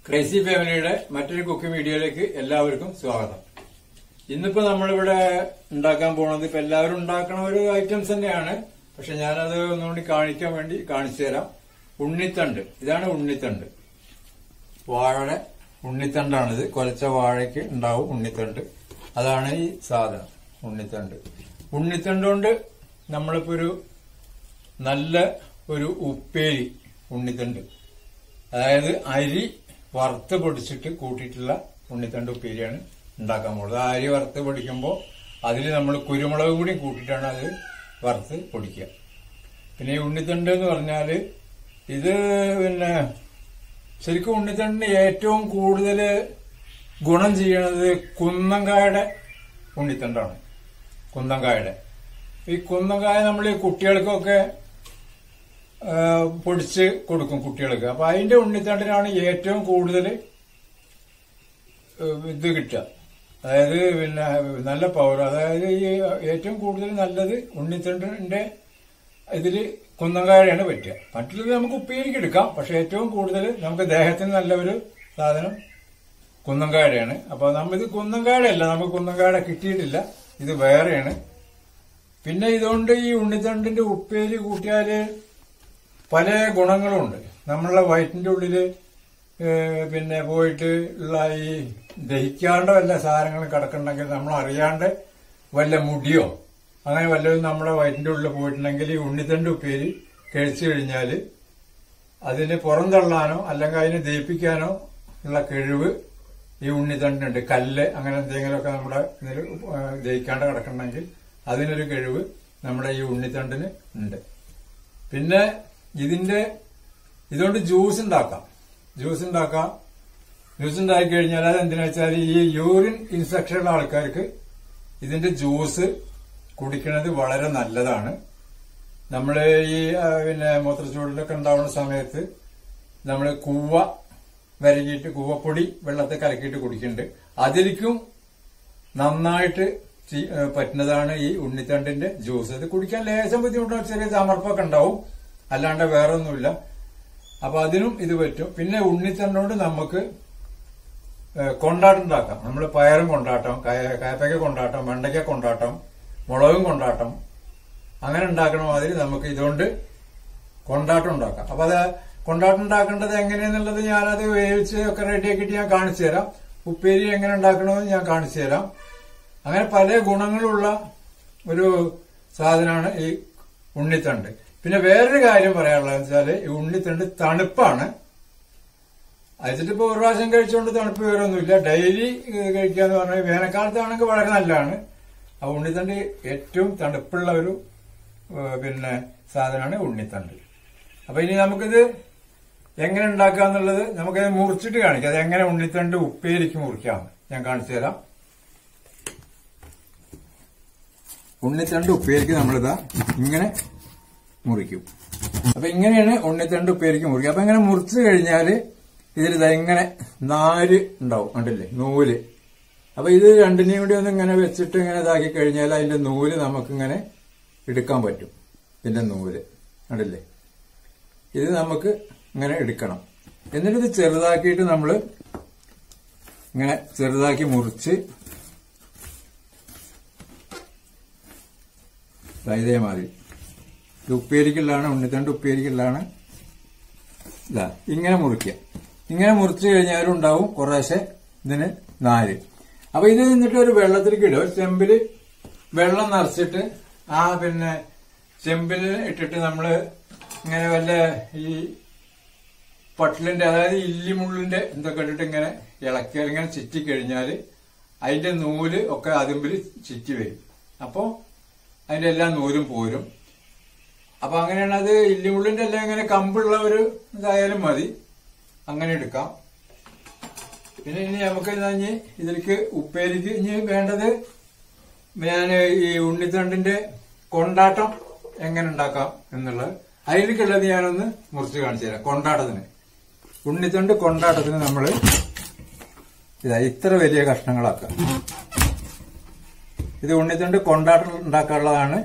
Crazy ഫാമിലിയുടെ മറ്റൊരു cooking വീഡിയോയിലേക്ക് എല്ലാവർക്കും സ്വാഗതം ഇന്നിപ്പോ നമ്മളിവിടെ ഉണ്ടാക്കാൻ പോണത് ഇപ്പൊ എല്ലാവരും ഉണ്ടാക്കണ ഒരു ഐറ്റംസ് തന്നെയാണ് പക്ഷെ ഞാനത് ഒന്നുകൂടി കാണിക്കാൻ വേണ്ടി കാണിച്ചു തരാം ഉണ്ണിത്തണ്ട് ഇതാണ് ഉണ്ണിത്തണ്ട് വാഴയുടെ ഉണ്ണിത്തണ്ടാണിത് കൊലച്ച വാഴയ്ക്ക് ഉണ്ടാവും ഉണ്ണിത്തണ്ട് അതാണ് ഈ സാധനം ഉണ്ണിത്തണ്ട് ഉണ്ണിത്തണ്ട് കൊണ്ട് നമ്മളിപ്പോ ഒരു നല്ല ഒരു ഉപ്പേരി ഉണ്ണിത്തണ്ട് അതായത് അരി വറുത്ത് പൊടിച്ചിട്ട് കൂട്ടിയിട്ടുള്ള ഉണ്ണിത്തണ്ട് ഉപ്പേരിയാണ് ഉണ്ടാക്കാൻ പോകുന്നത് ആ അരി വറുത്ത് പൊടിക്കുമ്പോൾ അതിൽ നമ്മൾ കുരുമുളക് കൂടി കൂട്ടിയിട്ടാണ് അത് വറുത്ത് പൊടിക്കുക പിന്നെ ഈ ഉണ്ണിത്തണ്ട് എന്ന് പറഞ്ഞാൽ ഇത് പിന്നെ ശരിക്കും ഉണ്ണിത്തണ്ടിന് ഏറ്റവും കൂടുതൽ ഗുണം ചെയ്യണത് കുന്നങ്കായുടെ ഉണ്ണിത്തണ്ടാണ് കുന്നങ്കായുടെ ഈ കുന്നങ്കായ നമ്മൾ ഈ കുട്ടികൾക്കൊക്കെ ആ, പൊടിച്ച് കൊടുക്കും കുട്ടികൾക്ക് അപ്പൊ അതിന്റെ ഉണ്ണിത്തണ്ടിനാണ് ഏറ്റവും കൂടുതൽ ഇത് കിട്ടുക അതായത് പിന്നെ നല്ല പവർ അതായത് ഈ ഏറ്റവും കൂടുതൽ നല്ലത് ഉണ്ണിത്തണ്ടിന്റെ ഇതില് കുന്നങ്കാഴയാണ് പറ്റുക മറ്റുള്ളത് നമുക്ക് ഉപ്പേരിക്ക് എടുക്കാം പക്ഷെ ഏറ്റവും കൂടുതൽ നമുക്ക് ദേഹത്തിന് നല്ല ഒരു സാധനം കുന്നങ്കാഴയാണ് അപ്പൊ നമ്മ ഇത് കുന്നങ്കാഴല്ല നമുക്ക് കുന്നങ്കാഴ കിട്ടിയിട്ടില്ല ഇത് വേറെയാണ് പിന്നെ ഇതുകൊണ്ട് ഈ ഉണ്ണിത്തണ്ടിന്റെ ഉപ്പേരി കൂട്ടിയാല് പല ഗുണങ്ങളുണ്ട് നമ്മളെ വയറ്റിന്റെ ഉള്ളില് ഏഹ്, പിന്നെ പോയിട്ട് ഉള്ള ഈ ദഹിക്കാണ്ട് വല്ല സാധനങ്ങളും കിടക്കണമെങ്കിൽ നമ്മൾ അറിയാണ്ട് വല്ല മുടിയോ അങ്ങനെ വല്ലതും നമ്മുടെ വയറ്റിന്റെ ഉള്ളിൽ പോയിട്ടുണ്ടെങ്കിൽ ഈ ഉണ്ണിത്തണ്ട് ഉപ്പേരി കഴിച്ചു കഴിഞ്ഞാൽ അതിന് പുറന്തള്ളാനോ അല്ലെങ്കിൽ അതിനെ ദഹിപ്പിക്കാനോ ഉള്ള കഴിവ് ഈ ഉണ്ണിത്തണ്ടിനുണ്ട് കല്ല് അങ്ങനെ എന്തെങ്കിലുമൊക്കെ നമ്മുടെ ഇതിൽ ദഹിക്കാണ്ട് കിടക്കണമെങ്കിൽ അതിനൊരു കഴിവ് നമ്മുടെ ഈ ഉണ്ണിത്തണ്ടിന് ഉണ്ട് പിന്നെ ഇതിന്റെ ഇതുകൊണ്ട് ജ്യൂസ് ഉണ്ടാക്കാം ജ്യൂസ് ഉണ്ടാക്കാം ജ്യൂസ് ഉണ്ടാക്കി കഴിഞ്ഞാൽ അത് എന്തിനാ വെച്ചാൽ ഈ യൂറിൻ ഇൻഫെക്ഷൻ ഉള്ള ആൾക്കാർക്ക് ഇതിന്റെ ജ്യൂസ് കുടിക്കുന്നത് വളരെ നല്ലതാണ് നമ്മൾ ഈ ആ, പിന്നെ മൂത്രച്ചൂടിലൊക്കെ ഉണ്ടാവുന്ന സമയത്ത് നമ്മൾ കൂവ വരകിയിട്ട് കൂവപ്പൊടി വെള്ളത്തിൽ കലക്കിയിട്ട് കുടിക്കുന്നുണ്ട് അതിലേക്കും നന്നായിട്ട് ചി- ഏ, പറ്റുന്നതാണ് ഈ ഉണ്ണിത്തണ്ടിന്റെ ജ്യൂസ് ഇത് കുടിക്കാൻ ലേശം ബുദ്ധിമുട്ടുള്ള ചെറിയ ചമർപ്പൊക്കെ ഉണ്ടാവും അല്ലാണ്ട് വേറെ ഒന്നുമില്ല അപ്പൊ അതിനും ഇത് പറ്റും പിന്നെ ഉണ്ണിത്തണ്ടോണ്ട് നമുക്ക് ഏ, കൊണ്ടാട്ടുണ്ടാക്കാം നമ്മൾ പയറും കൊണ്ടാട്ടം കയ- കയപ്പയ്ക്ക കൊണ്ടാട്ടം വെണ്ടയ്ക്ക കൊണ്ടാട്ടം മുളകും കൊണ്ടാട്ടം അങ്ങനെ ഉണ്ടാക്കണ മാതിരി നമുക്ക് ഇതുകൊണ്ട് കൊണ്ടാട്ടം ഉണ്ടാക്കാം അപ്പൊ അത് കൊണ്ടാട്ടം ഉണ്ടാക്കേണ്ടത് എങ്ങനെയെന്നുള്ളത് ഞാനത് വേവിച്ച് ഒക്കെ റെഡിയാക്കിയിട്ട് ഞാൻ കാണിച്ചു തരാം ഉപ്പേരി എങ്ങനെ ഉണ്ടാക്കണമെന്ന് ഞാൻ കാണിച്ചു തരാം അങ്ങനെ പല ഗുണങ്ങളുള്ള ഒരു സാധനമാണ് ഈ ഉണ്ണിത്തണ്ട് പിന്നെ വേറൊരു കാര്യം പറയാനുള്ളത് വെച്ചാല് ഈ ഉണ്ണിത്തണ്ട് തണുപ്പാണ് അതിച്ചിട്ടിപ്പോ ഒരു പ്രാവശ്യം കഴിച്ചുകൊണ്ട് തണുപ്പ് വേറൊന്നുമില്ല ഡെയിലി കഴിക്കുക എന്ന് പറഞ്ഞാൽ വേനൽക്കാലത്താണെങ്കിൽ വളരെ നല്ലതാണ് ആ ഉണ്ണിത്തണ്ട് ഏറ്റവും തണുപ്പുള്ള ഒരു ഏഹ്, പിന്നെ സാധനമാണ് ഉണ്ണിത്തണ്ട് അപ്പൊ ഇനി നമുക്കിത് എങ്ങനെ ഉണ്ടാക്കുക എന്നുള്ളത് നമുക്കത് മുറിച്ചിട്ട് കാണിക്കാം അത് എങ്ങനെ ഉണ്ണിത്തണ്ട് ഉപ്പേരിക്ക് മുറിക്കാം ഞാൻ കാണിച്ചു തരാം ഉണ്ണിത്തണ്ട് ഉപ്പേരിക്ക് നമ്മളിതാ ഇങ്ങനെ മുറിക്കും അപ്പൊ ഇങ്ങനെയാണ് ഉണ്ണിത്തണ്ട് ഉപ്പേരിക്ക് മുറിക്കുക അപ്പൊ ഇങ്ങനെ മുറിച്ചു കഴിഞ്ഞാല് ഇതിലിതാ ഇങ്ങനെ നാല് ഉണ്ടാവും കണ്ടില്ലേ നൂല് അപ്പൊ ഇത് രണ്ടിനെയും കൂടി ഒന്ന് ഇങ്ങനെ വെച്ചിട്ട് ഇങ്ങനെ ഇതാക്കി കഴിഞ്ഞാൽ അതിന്റെ നൂല് നമുക്കിങ്ങനെ എടുക്കാൻ പറ്റും ഇതിന്റെ നൂല് കണ്ടില്ലേ ഇത് നമുക്ക് ഇങ്ങനെ എടുക്കണം എന്നിട്ട് ഇത് ചെറുതാക്കിയിട്ട് നമ്മൾ ഇങ്ങനെ ചെറുതാക്കി മുറിച്ച് ദാ ഇതേമാതിരി ഇത് ഉപ്പേരിക്കുള്ളതാണ് ഉണ്ണിത്തണ്ട് ഉപ്പേരിക്കുള്ളതാണ് ഇതാ ഇങ്ങനെ മുറിക്കുക ഇങ്ങനെ മുറിച്ചു കഴിഞ്ഞാലും ഉണ്ടാവും കുറേശ്ശെ ഇതിന് നാല് അപ്പൊ ഇത് എന്നിട്ട് ഒരു വെള്ളത്തിലേക്ക് ഇടുക ഒരു ചെമ്പില് വെള്ളം നിറച്ചിട്ട് ആ പിന്നെ ചെമ്പിൽ ഇട്ടിട്ട് നമ്മള് ഇങ്ങനെ വല്ല ഈ പട്ടിലിന്റെ അതായത് ഇല്ലിമുള്ളിന്റെ എന്തൊക്കെ ഇട്ടിട്ട് ഇങ്ങനെ ഇളക്കിയാൽ ഇങ്ങനെ ചുറ്റി കഴിഞ്ഞാൽ അതിന്റെ നൂല് ഒക്കെ അതുമ്പിൽ ചുറ്റി വരും അപ്പോ അതിന്റെ എല്ലാ നൂലും പോരും അപ്പൊ അങ്ങനെയാണ് അത് ഇല്ലിമുള്ളിന്റെ എല്ലാം ഇങ്ങനെ കമ്പുള്ള ഒരു ഇതായാലും മതി അങ്ങനെ എടുക്കാം പിന്നെ ഇനി നമുക്ക് ഇതാ ഇനി ഇതിലേക്ക് ഉപ്പേരിക്ക് ഇനി വേണ്ടത് ഞാൻ ഈ ഉണ്ണിത്തണ്ടിന്റെ കൊണ്ടാട്ടം എങ്ങനെ ഉണ്ടാക്കാം എന്നുള്ളത് അതിലേക്കുള്ളത് ഞാനൊന്ന് മുറിച്ച് കാണിച്ചു തരാം കൊണ്ടാട്ടത്തിന് ഉണ്ണിത്തണ്ട് കൊണ്ടാട്ടത്തിന് നമ്മൾ ഇതാ ഇത്ര വലിയ കഷ്ണങ്ങളാക്കാം ഇത് ഉണ്ണിത്തണ്ട് കൊണ്ടാട്ടം ഉണ്ടാക്കാനുള്ളതാണ്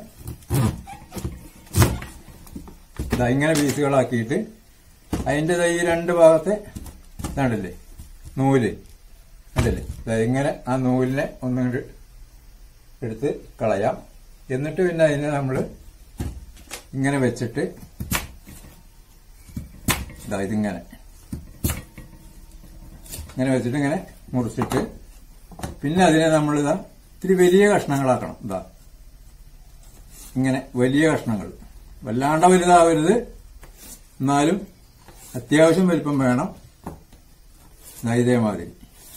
ഇതാ ഇങ്ങനെ പീസുകളാക്കിയിട്ട് അതിന്റെ ഈ രണ്ട് ഭാഗത്തെ ഇതാണ്ടല്ലേ നൂല് ഉണ്ടല്ലേ ദാ ഇങ്ങനെ ആ നൂലിനെ ഒന്നുകൂടി എടുത്ത് കളയാം എന്നിട്ട് പിന്നെ അതിനെ നമ്മൾ ഇങ്ങനെ വെച്ചിട്ട് ഇതാ ഇതിങ്ങനെ ഇങ്ങനെ വെച്ചിട്ട് ഇങ്ങനെ മുറിച്ചിട്ട് പിന്നെ അതിനെ നമ്മൾ ഇതാ ഇത്തിരി വലിയ കഷ്ണങ്ങളാക്കണം ഇതാ ഇങ്ങനെ വലിയ കഷ്ണങ്ങൾ വല്ലാണ്ട വലുതാവരുത് എന്നാലും അത്യാവശ്യം വലിപ്പം വേണം ദാ ഇതേമാതിരി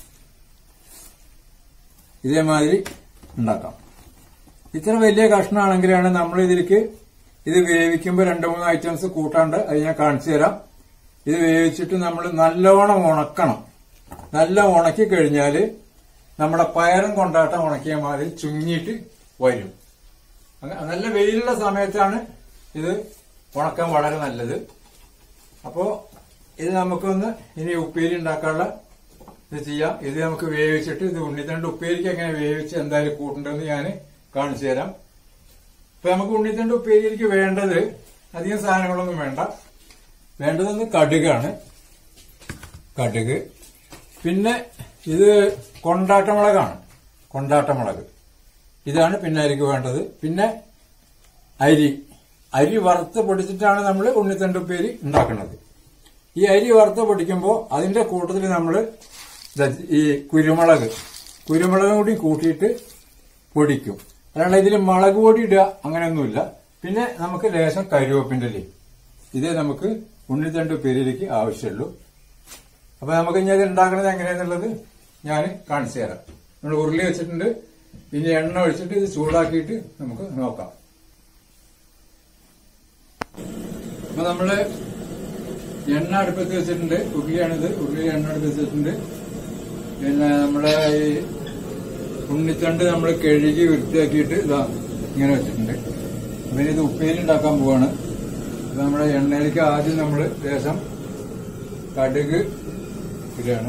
ഇതേമാതിരി ഉണ്ടാക്കാം ഇത്ര വലിയ കഷ്ണമാണെങ്കിലാണ് നമ്മൾ ഇതിലേക്ക് ഇത് വേവിക്കുമ്പോൾ രണ്ട് മൂന്ന് ഐറ്റംസ് കൂട്ടാണ്ട് അത് ഞാൻ കാണിച്ചു തരാം ഇത് വേവിച്ചിട്ട് നമ്മൾ നല്ലോണം ഉണക്കണം നല്ല ഉണക്കി കഴിഞ്ഞാൽ നമ്മുടെ പയറും കൊണ്ടാട്ടം ഉണക്കിയ മാതിരി ചുങ്ങിയിട്ട് വരും അങ്ങ- നല്ല വെയിലുള്ള സമയത്താണ് ഇത് ഉണക്കാൻ വളരെ നല്ലത് അപ്പോ ഇത് നമുക്കൊന്ന് ഇനി ഉപ്പേരി ഉണ്ടാക്കാനുള്ള ഇത് ചെയ്യാം ഇത് നമുക്ക് വേവിച്ചിട്ട് ഇത് ഉണ്ണിത്തണ്ട് ഉപ്പേരിക്ക് എങ്ങനെ വേവിച്ച് എന്തായാലും കൂട്ടുണ്ടെന്ന് ഞാൻ കാണിച്ചു തരാം ഇപ്പൊ നമുക്ക് ഉണ്ണിത്തണ്ട് ഉപ്പേരിക്ക് വേണ്ടത് അധികം സാധനങ്ങളൊന്നും വേണ്ട വേണ്ടതൊന്ന് കടുകാണ് കടുക് പിന്നെ ഇത് കൊണ്ടാട്ടമുളകാണ് കൊണ്ടാട്ടമുളക് ഇതാണ് പിന്നെ അരിക്ക് വേണ്ടത് പിന്നെ അരി അരി വറുത്ത് പൊടിച്ചിട്ടാണ് നമ്മൾ ഉണ്ണിത്തണ്ട് ഉപ്പേരി ഉണ്ടാക്കുന്നത് ഈ അരി വറുത്ത് പൊടിക്കുമ്പോൾ അതിന്റെ കൂട്ടത്തിൽ നമ്മൾ ഈ കുരുമുളക് കുരുമുളകും കൂടി കൂട്ടിയിട്ട് പൊടിക്കും അല്ലാണ്ട് ഇതിൽ മുളക് പൊടി ഇടുക അങ്ങനെയൊന്നുമില്ല പിന്നെ നമുക്ക് ലേശം കരിവേപ്പിന്റെ ഇലയും ഇതേ നമുക്ക് ഉണ്ണിത്തണ്ട് ഉപ്പേരിയിലേക്ക് ആവശ്യമുള്ളൂ അപ്പൊ നമുക്ക് ഇനി അത് ഉണ്ടാക്കുന്നത് എങ്ങനെയാന്നുള്ളത് ഞാൻ കാണിച്ചു തരാം നമ്മൾ ഉരുളി വെച്ചിട്ടുണ്ട് ഇനി എണ്ണ ഒഴിച്ചിട്ട് ഇത് ചൂടാക്കിയിട്ട് നമുക്ക് നോക്കാം അപ്പൊ നമ്മള് എണ്ണ അടുപ്പത്ത് വെച്ചിട്ടുണ്ട് ഉരുളിയാണിത് ഉരുളി എണ്ണ അടുപ്പത്ത് വെച്ചിട്ടുണ്ട് പിന്നെ നമ്മുടെ ഈ ഉണ്ണിത്തണ്ട് നമ്മൾ കഴുകി വൃത്തിയാക്കിയിട്ട് ഇതാ ഇങ്ങനെ വെച്ചിട്ടുണ്ട് പിന്നെ ഇത് ഉപ്പേരി ഉണ്ടാക്കാൻ പോവാണ് ഇത് നമ്മുടെ എണ്ണയിലേക്ക് ആദ്യം നമ്മൾ ലേശം കടുക് ഇടുകയാണ്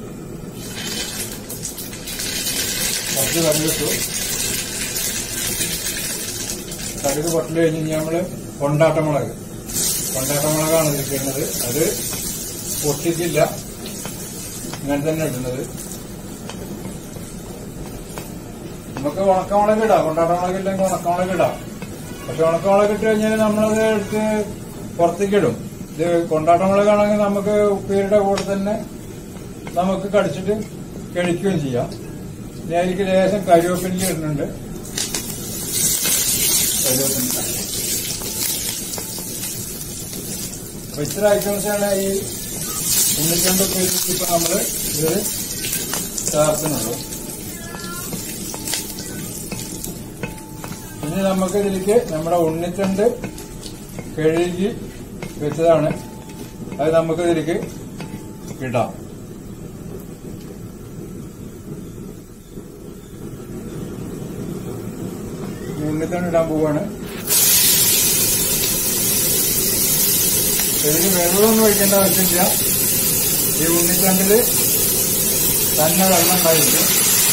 കുറച്ച് കടുകിട്ടു കടുക് പൊട്ടൽ കഴിഞ്ഞ് നമ്മള് കൊണ്ടാട്ടമുളക് കൊണ്ടാട്ടമുളകാണ് ഇരിക്കുന്നത് അത് പൊട്ടിച്ചില്ല ഇങ്ങനെ തന്നെ ഇടുന്നത് നമുക്ക് ഉണക്കമുളക് ഇടാം കൊണ്ടാട്ടമുളക് ഇല്ലെങ്കിൽ ഉണക്കമുളക് ഇടാം പക്ഷെ ഉണക്കമുളക് ഇട്ട് കഴിഞ്ഞാൽ നമ്മളത് എടുത്ത് പുറത്തേക്ക് ഇടും ഇത് കൊണ്ടാട്ടമുളകാണെങ്കിൽ നമുക്ക് ഉപ്പേരിയുടെ കൂടെ തന്നെ നമുക്ക് കടിച്ചിട്ട് കഴിക്കുകയും ചെയ്യാം ഇനി അതിലേക്ക് ലേശം കരിവേപ്പിൻ്റെ ഇടുന്നുണ്ട് കരിവേപ്പിൻ്റെ അപ്പൊ ഇത്ര ഐറ്റംസാണ് ഈ ഉണ്ണിച്ചണ്ട് ഉപ്പേരിക്ക് ഇപ്പൊ നമ്മള് ഇതിൽ ചേർക്കുന്നുള്ളൂ ഇനി നമുക്ക് ഇതിലേക്ക് നമ്മുടെ ഉണ്ണിച്ചണ്ട് കഴുകി വെച്ചതാണ് അത് നമുക്ക് ഇതിലേക്ക് ഇടാം ഇനി ഉണ്ണിച്ചണ്ട് ഇടാൻ പോവാണ് ഇതിന് വെള്ളമൊന്നും ഒഴിക്കേണ്ട ആവശ്യമില്ല ഈ ഉണ്ണിച്ചണ്ടില് തന്നെ വെള്ളം ഉണ്ടായിരിക്കും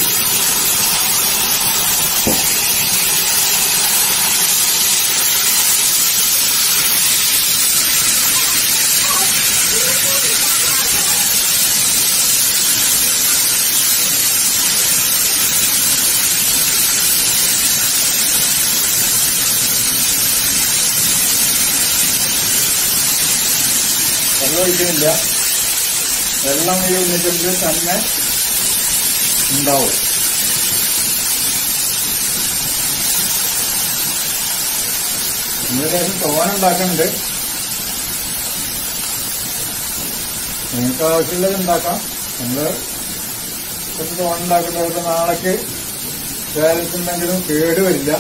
വെള്ളം ഒഴിക്കുന്നില്ല വെള്ളം ഈ ഉണ്ണിച്ചണ്ടിൽ തന്നെ ഉണ്ടാവും ഏകദേശം തോനുണ്ടാക്കുന്നുണ്ട് നിങ്ങൾക്ക് ആവശ്യമുള്ളത് ഉണ്ടാക്കാം നമ്മള് കുറച്ച് തോനുണ്ടാക്കുന്നവർക്ക് നാളേക്ക് ബാലൻസ് ഉണ്ടെങ്കിലും കേട് വരില്ല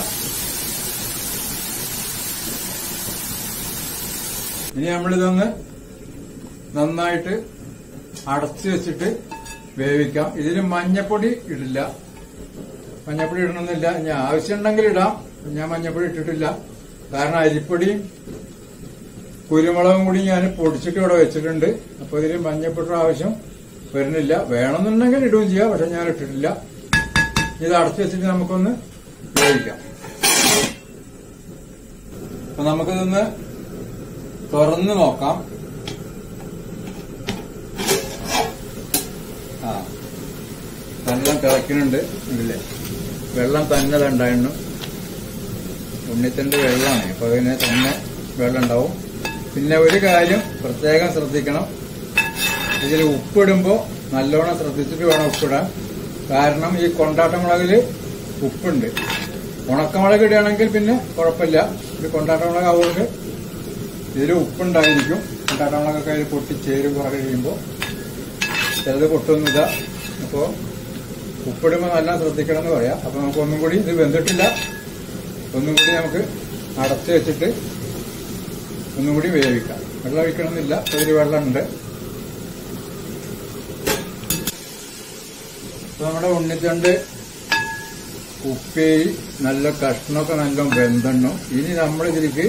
ഇനി നമ്മളിതൊന്ന് നന്നായിട്ട് അടച്ചു വെച്ചിട്ട് വേവിക്കാം ഇതിൽ മഞ്ഞപ്പൊടി ഇടില്ല മഞ്ഞപ്പൊടി ഇടണമെന്നില്ല ഞാൻ ആവശ്യമുണ്ടെങ്കിൽ ഇടാം ഞാൻ മഞ്ഞപ്പൊടി ഇട്ടിട്ടില്ല കാരണം അരിപ്പൊടിയും കുരുമുളകും കൂടി ഞാൻ പൊടിച്ചിട്ട് ഇവിടെ വെച്ചിട്ടുണ്ട് അപ്പൊ ഇതിൽ മഞ്ഞപ്പൊടി ആവശ്യം വരുന്നില്ല വേണമെന്നുണ്ടെങ്കിൽ ഇടുകയും ചെയ്യാം പക്ഷെ ഞാൻ ഇട്ടിട്ടില്ല ഇത് അടച്ചു വെച്ചിട്ട് നമുക്കൊന്ന് വേവിക്കാം അപ്പൊ നമുക്കിതൊന്ന് തുറന്ന് നോക്കാം ആ വെള്ളം തിളക്കുന്നുണ്ട് ഇല്ലേ വെള്ളം തന്നെ ഉണ്ടായിരുന്നു ഉണ്ണിത്തണ്ട് വെള്ളമാണ് അപ്പൊ അതിന് തന്നെ വെള്ളം ഉണ്ടാവും പിന്നെ ഒരു കാര്യം പ്രത്യേകം ശ്രദ്ധിക്കണം ഇതിൽ ഉപ്പിടുമ്പോൾ നല്ലോണം ശ്രദ്ധിച്ചിട്ട് വേണം ഉപ്പിടാൻ കാരണം ഈ കൊണ്ടാട്ടമുളകിൽ ഉപ്പുണ്ട് ഉണക്കമുളക് ഇടുകയാണെങ്കിൽ പിന്നെ കുഴപ്പമില്ല ഇത് കൊണ്ടാട്ടമുളക് ആവുകൊണ്ട് ഇതിൽ ഉപ്പുണ്ടായിരിക്കും കൊണ്ടാട്ടമുളകൊക്കെ അതിൽ പൊട്ടിച്ചേരും കുറെ കഴിയുമ്പോൾ ചിലത് പൊട്ടൊന്നുമില്ല അപ്പോൾ ഉപ്പിടുമ്പോൾ നല്ല ശ്രദ്ധിക്കണം എന്ന് പറയാം അപ്പൊ നമുക്ക് ഒന്നും കൂടി ഇത് വെന്തിട്ടില്ല ഒന്നും കൂടി നമുക്ക് അടച്ചു വെച്ചിട്ട് ഒന്നും കൂടി വേവിക്കാം വെള്ളം ഒഴിക്കണമെന്നില്ല ഒരു വെള്ളമുണ്ട് ഇപ്പൊ നമ്മുടെ ഉണ്ണിത്തണ്ട് ഉപ്പേരി നല്ല കഷ്ണമൊക്കെ നല്ല വെന്തെണ്ണു ഇനി നമ്മൾ ഇതിലേക്ക്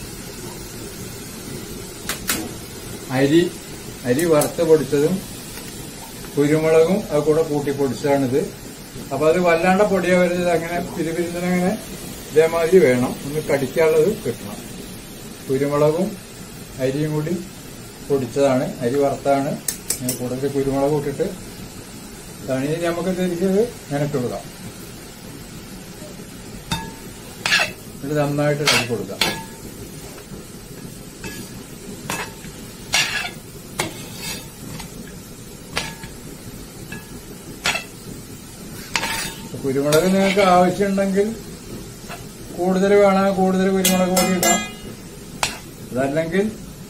അരി അരി വറുത്ത് പൊടിച്ചതും കുരുമുളകും അത് കൂടെ കൂട്ടി പൊടിച്ചതാണിത് അപ്പൊ അത് വല്ലാണ്ട് പൊടിയാ വരുന്നത് അങ്ങനെ പിരിപിരിങ്ങനെ ഇതേമാതിരി വേണം ഒന്ന് കടിക്കാനുള്ളത് കിട്ടണം കുരുമുളകും അരിയും കൂടി പൊടിച്ചതാണ് അരി വറുത്താണ് ഞാൻ കൂടുതൽ കുരുമുളക് ഇട്ടിട്ട് തണി നമുക്ക് തിരിച്ചത് നനട്ട് കൊടുക്കാം ഇത് നന്നായിട്ട് ഇളക്കി കൊടുക്കാം കുരുമുളക് നിങ്ങൾക്ക് ആവശ്യമുണ്ടെങ്കിൽ കൂടുതൽ വേണമെങ്കിൽ കൂടുതൽ കുരുമുളക് പൊടി ഇടാം അതല്ലെങ്കിൽ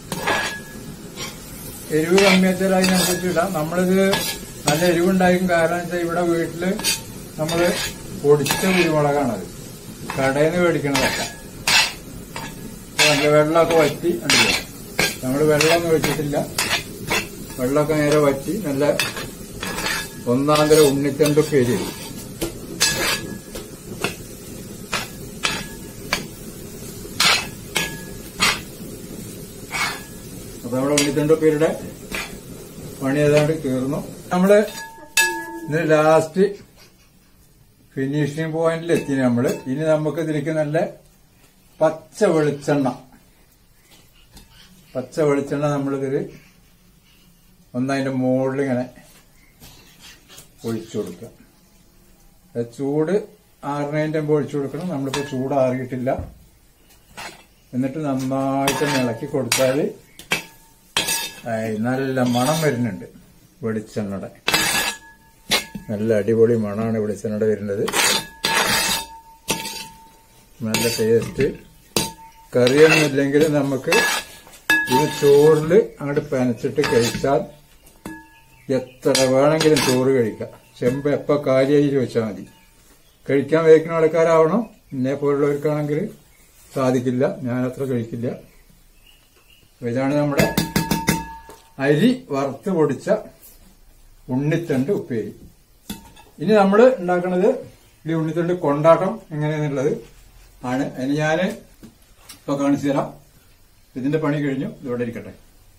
എരിവ് കമ്മി വെച്ചാൽ അതിനനുസരിച്ച് ഇടാം നമ്മളിത് നല്ല എരിവുണ്ടായിരിക്കും കാരണം വെച്ചാൽ ഇവിടെ വീട്ടില് നമ്മള് പൊടിച്ച കുരുമുളകാണത് കടയിൽ നിന്ന് മേടിക്കണതല്ല ഇപ്പൊ നല്ല വെള്ളമൊക്കെ വറ്റി ഉണ്ടല്ലോ നമ്മള് വെള്ളമൊന്നും വെച്ചിട്ടില്ല വെള്ളമൊക്കെ നേരെ വറ്റി നല്ല ഒന്നാം തരം ഉണ്ണിത്തണ്ടൊക്കെ എരിവ് അപ്പൊ നമ്മുടെ ഉണ്ണിത്തണ്ട് പേരുടെ പണി ഏതാണ്ട് തീർന്നു നമ്മള് ഇന്ന് ലാസ്റ്റ് ഫിനിഷിംഗ് പോയിന്റിൽ എത്തി നമ്മള് ഇനി നമുക്ക് ഇതിലേക്ക് നല്ല പച്ച വെളിച്ചെണ്ണ പച്ച വെളിച്ചെണ്ണ നമ്മളിതിൽ ഒന്നതിന്റെ മുകളിൽ ഇങ്ങനെ ഒഴിച്ചു കൊടുക്കുക അത് ചൂട് ആറിനതിന്റെ മുമ്പ് ഒഴിച്ചു കൊടുക്കണം നമ്മളിപ്പോ ചൂട് ആറിയിട്ടില്ല എന്നിട്ട് നന്നായിട്ട് ഇളക്കി കൊടുത്താൽ ആയി, നല്ല മണം വരുന്നുണ്ട് വെളിച്ചെണ്ണയുടെ നല്ല അടിപൊളി മണമാണ് വെളിച്ചെണ്ണയുടെ വരുന്നത് നല്ല ടേസ്റ്റ് കറിയൊന്നും ഇല്ലെങ്കിൽ നമുക്ക് ഇത് ചോറിൽ അങ്ങോട്ട് പനച്ചിട്ട് കഴിച്ചാൽ എത്ര വേണമെങ്കിലും ചോറ് കഴിക്കാം ചെമ്പ് എപ്പോ കാര്യമായി ചോദിച്ചാൽ മതി കഴിക്കാൻ വയ്ക്കുന്ന ആൾക്കാരാവണം എന്നെ പോലുള്ളവർക്കാണെങ്കിൽ സാധിക്കില്ല ഞാനത്ര കഴിക്കില്ല അപ്പൊ ഇതാണ് നമ്മുടെ അരി വറുത്ത് പൊടിച്ച ഉണ്ണിത്തണ്ട് ഉപ്പേരി ഇനി നമ്മൾ ഉണ്ടാക്കുന്നത് ഈ ഉണ്ണിത്തണ്ട് കൊണ്ടാട്ടം എങ്ങനെയാന്നുള്ളത് ആണ് അതിന് ഞാൻ ഇപ്പൊ കാണിച്ചു തരാം ഇതിന്റെ പണി കഴിഞ്ഞു ഇവിടെ ഇരിക്കട്ടെ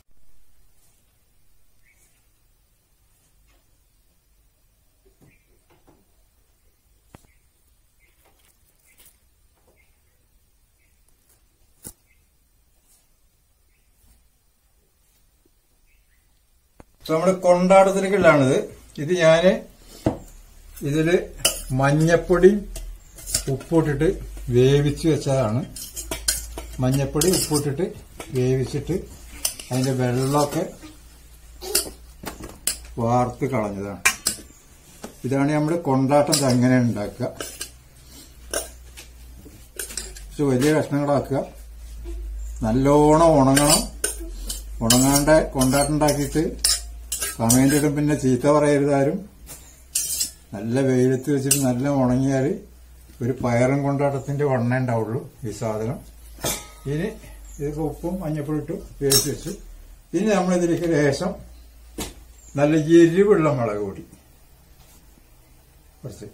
ഇപ്പൊ നമ്മള് കൊണ്ടാട്ടത്തിലേക്കുള്ളതാണിത് ഇത് ഞാന് ഇതില് മഞ്ഞപ്പൊടി ഉപ്പിട്ടിട്ട് വേവിച്ച് വെച്ചതാണ് മഞ്ഞപ്പൊടി ഉപ്പിട്ടിട്ട് വേവിച്ചിട്ട് അതിന്റെ വെള്ളമൊക്കെ വാർത്ത് കളഞ്ഞതാണ് ഇതാണ് നമ്മൾ കൊണ്ടാട്ടം ഇത് എങ്ങനെ ഉണ്ടാക്കുക കുറച്ച് വലിയ കഷ്ണങ്ങളാക്കുക നല്ലോണം ഉണങ്ങണം ഉണങ്ങാണ്ട് കൊണ്ടാട്ടം ഉണ്ടാക്കിയിട്ട് കമേന്റ് ഇടും പിന്നെ ചീത്ത പറയരുതാരും നല്ല വെയിലത്ത് വെച്ചിട്ട് നല്ല ഉണങ്ങിയാൽ ഒരു പയറും കൊണ്ടാട്ടത്തിന്റെ വണ്ണ ഉണ്ടാവുള്ളൂ ഈ സാധനം ഇനി ഇത് ഉപ്പും മഞ്ഞപ്പൊടി ഇട്ടു വേവിച്ച് വെച്ചു ഇനി നമ്മൾ ഇതിലേക്ക് ലേശം നല്ല എരിവുള്ള മുളക് പൊടി കുറച്ച്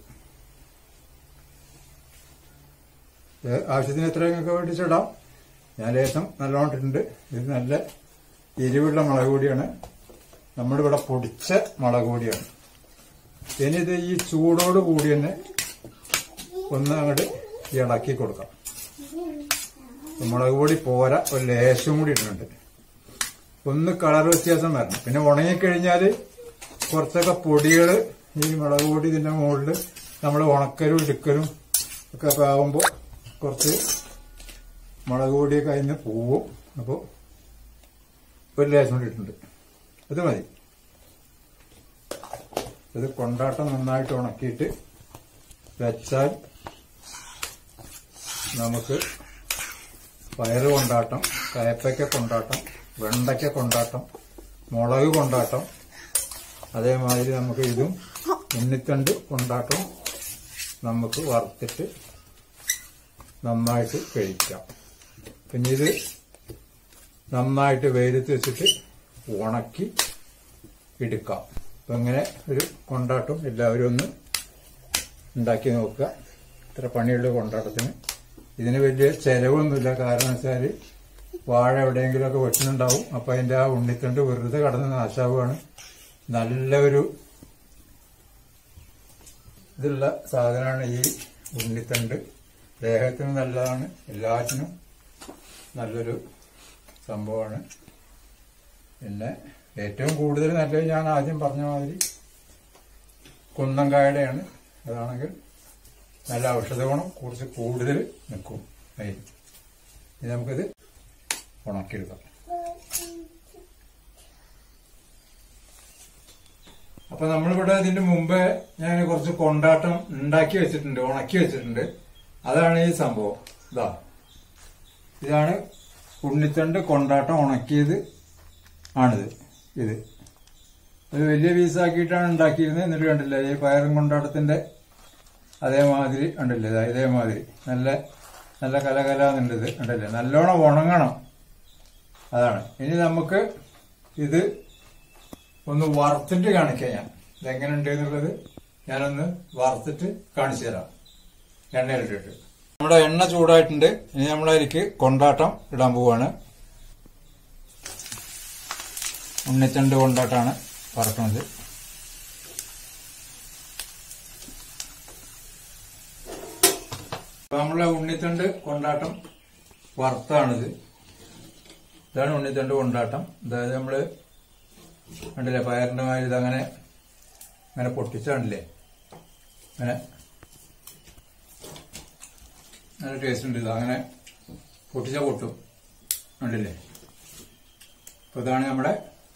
ഇത് ആവശ്യത്തിന് എത്ര നിങ്ങൾക്ക് വേണ്ടിച്ചിടാം ഞാൻ ലേശം നല്ലോണം ഇട്ടിട്ടുണ്ട് ഇത് നല്ല എരിവുള്ള മുളക് പൊടിയാണ് നമ്മളിവിടെ പൊടിച്ച മുളക് പൊടിയാണ് ഇനി ഇത് ഈ ചൂടോട് കൂടി തന്നെ ഒന്ന് അങ്ങോട്ട് ഇളക്കി കൊടുക്കാം മുളക് പൊടി പോരാ ഒരു ലേശം കൂടി ഇടുന്നുണ്ട് ഒന്ന് കളർ വ്യത്യാസം വരണം പിന്നെ ഉണങ്ങിക്കഴിഞ്ഞാൽ കുറച്ചൊക്കെ പൊടികൾ ഈ മുളക് പൊടി ഇതിന്റെ മുകളിൽ നമ്മൾ ഉണക്കലും ഇടുക്കലും ഒക്കെ ഒക്കെ ആകുമ്പോൾ കുറച്ച് മുളക് പൊടിയൊക്കെ അതിന് പോവും അപ്പോൾ ഒരു ലേശം കൂടി ഇട്ടിട്ടുണ്ട് ഇത് മതി ഇത് കൊണ്ടാട്ടം നന്നായിട്ട് ഉണക്കിയിട്ട് വെച്ചാൽ നമുക്ക് പയറ് കൊണ്ടാട്ടം കയപ്പയ്ക്ക കൊണ്ടാട്ടം വെണ്ടയ്ക്ക കൊണ്ടാട്ടം മുളക് കൊണ്ടാട്ടം അതേമാതിരി നമുക്ക് ഇതും ഉണ്ണിത്തണ്ട് കൊണ്ടാട്ടം നമുക്ക് വറുത്തിട്ട് നന്നായിട്ട് കഴിക്കാം പിന്നെ ഇത് നന്നായിട്ട് വെയിലത്ത് വെച്ചിട്ട് ഉണക്കി എടുക്കാം അപ്പൊ ഇങ്ങനെ ഒരു കൊണ്ടാട്ടം എല്ലാവരും ഒന്ന് ഉണ്ടാക്കി നോക്കുക ഇത്ര പണിയുള്ള കൊണ്ടാട്ടത്തിന് ഇതിന് വലിയ ചെലവൊന്നുമില്ല കാരണം വെച്ചാൽ വാഴ എവിടെയെങ്കിലുമൊക്കെ വെട്ടുന്നുണ്ടാവും അപ്പൊ അതിന്റെ ആ ഉണ്ണിത്തണ്ട് വെറുതെ കടന്ന് നാശാവുകയാണ് നല്ല ഒരു ഇതുള്ള സാധനമാണ് ഈ ഉണ്ണിത്തണ്ട് ദേഹത്തിന് നല്ലതാണ് എല്ലാറ്റിനും നല്ലൊരു സംഭവമാണ് പിന്നെ ഏറ്റവും കൂടുതൽ നല്ലത് ഞാൻ ആദ്യം പറഞ്ഞ മാതിരി കുന്നങ്കായുടെയാണ് അതാണെങ്കിൽ നല്ല ഔഷധ ഗുണം കുറച്ച് കൂടുതൽ നിൽക്കും അതിൽ ഇനി നമുക്കിത് ഉണക്കിയെടുക്കാം അപ്പൊ നമ്മളിവിടെ ഇതിന്റെ മുമ്പേ ഞാൻ കുറച്ച് കൊണ്ടാട്ടം ഉണ്ടാക്കി വെച്ചിട്ടുണ്ട് ഉണക്കി വെച്ചിട്ടുണ്ട് അതാണ് ഈ സംഭവം ഇതാ ഇതാണ് ഉണ്ണിത്തണ്ട് കൊണ്ടാട്ടം ഉണക്കിയത് ആണിത് ഇത് ഒരു വലിയ പീസാക്കിയിട്ടാണ് ഉണ്ടാക്കിയിരുന്നത് എന്നിട്ട് കണ്ടില്ല ഈ പയറും കൊണ്ടാട്ടത്തിന്റെ അതേമാതിരി ഉണ്ടല്ലേ ഇതാ ഇതേമാതിരി നല്ല നല്ല കലകലാന്നുണ്ട് ഇത് ഉണ്ടല്ലേ നല്ലോണം ഉണങ്ങണം അതാണ് ഇനി നമുക്ക് ഇത് ഒന്ന് വറുത്തിട്ട് കാണിക്കാം ഞാൻ ഇതെങ്ങനെ ഉണ്ട് എന്നുള്ളത് ഞാനൊന്ന് വറുത്തിട്ട് കാണിച്ചു തരാം എണ്ണയിലിട്ടിട്ട് നമ്മുടെ എണ്ണ ചൂടായിട്ടുണ്ട് ഇനി നമ്മളതിലേക്ക് കൊണ്ടാട്ടം ഇടാൻ പോവാണ് ഉണ്ണിത്തണ്ട് കൊണ്ടാട്ടാണ് വറക്കുന്നത് അപ്പൊ നമ്മളെ ഉണ്ണിത്തണ്ട് കൊണ്ടാട്ടം വറുത്താണിത് ഇതാണ് ഉണ്ണിത്തണ്ട് കൊണ്ടാട്ടം അതായത് നമ്മള് കണ്ടില്ലേ പയറിന്റെ മാതിരി ഇതങ്ങനെ അങ്ങനെ പൊട്ടിച്ചാണ്ടില്ലേ അങ്ങനെ നല്ല ടേസ്റ്റ് ഉണ്ട് ഇത് അങ്ങനെ പൊട്ടിച്ച പൊട്ടും കണ്ടില്ലേ അപ്പൊ ഇതാണ് നമ്മുടെ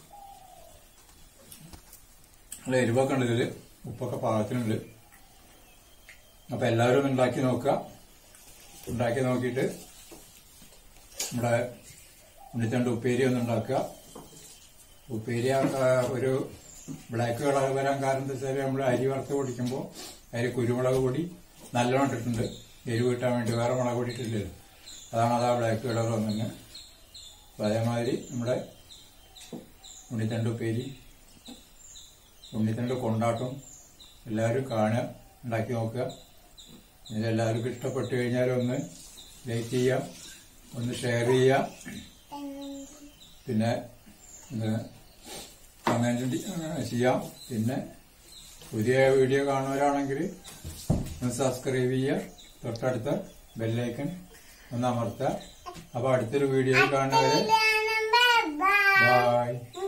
നല്ല എരിവൊക്കെ ഉണ്ട് ഇതില് ഉപ്പൊക്കെ പാകത്തിനുണ്ട് അപ്പൊ എല്ലാവരും ഒന്ന് ഉണ്ടാക്കി നോക്കുക ഉണ്ടാക്കി നോക്കിയിട്ട് നമ്മുടെ ഉണ്ണിത്തണ്ട് ഉപ്പേരി ഒന്ന് ഉണ്ടാക്കുക ഉപ്പേരി ആ, ഒരു ബ്ലാക്ക് കളർ വരാൻ കാരണം എന്താ വെച്ചാൽ നമ്മൾ അരി വറുത്ത് പൊടിക്കുമ്പോൾ അതിൽ കുരുമുളക് പൊടി നല്ലോണം ഇട്ടിട്ടുണ്ട് എരിവ് കിട്ടാൻ വേണ്ടി വേറെ മുളക് പൊടി ഇട്ടില്ലല്ലോ അതാണ് അതാ ബ്ലാക്ക് കളർ വന്നത് അപ്പൊ അതേമാതിരി നമ്മുടെ ഉണ്ണിത്തണ്ട് ഉപ്പേരി ഉണ്ണിത്തണ്ട് കൊണ്ടാട്ടം എല്ലാവരും കാണുക ഉണ്ടാക്കി നോക്കുക ഇതിൽ എല്ലാവർക്കും ഇഷ്ടപ്പെട്ടു കഴിഞ്ഞാൽ ഒന്ന് ലൈക്ക് ചെയ്യുക ഒന്ന് ഷെയർ ചെയ്യുക പിന്നെ കമന്റ് ചെയ്യാം പിന്നെ പുതിയ വീഡിയോ കാണുന്നവരാണെങ്കിൽ ഒന്ന് സബ്സ്ക്രൈബ് ചെയ്യുക തൊട്ടടുത്ത ബെല്ലൈക്കൺ ഒന്ന് അമർത്തുക അപ്പൊ അടുത്തൊരു വീഡിയോ കാണുന്നവരെ Bye. ബൈ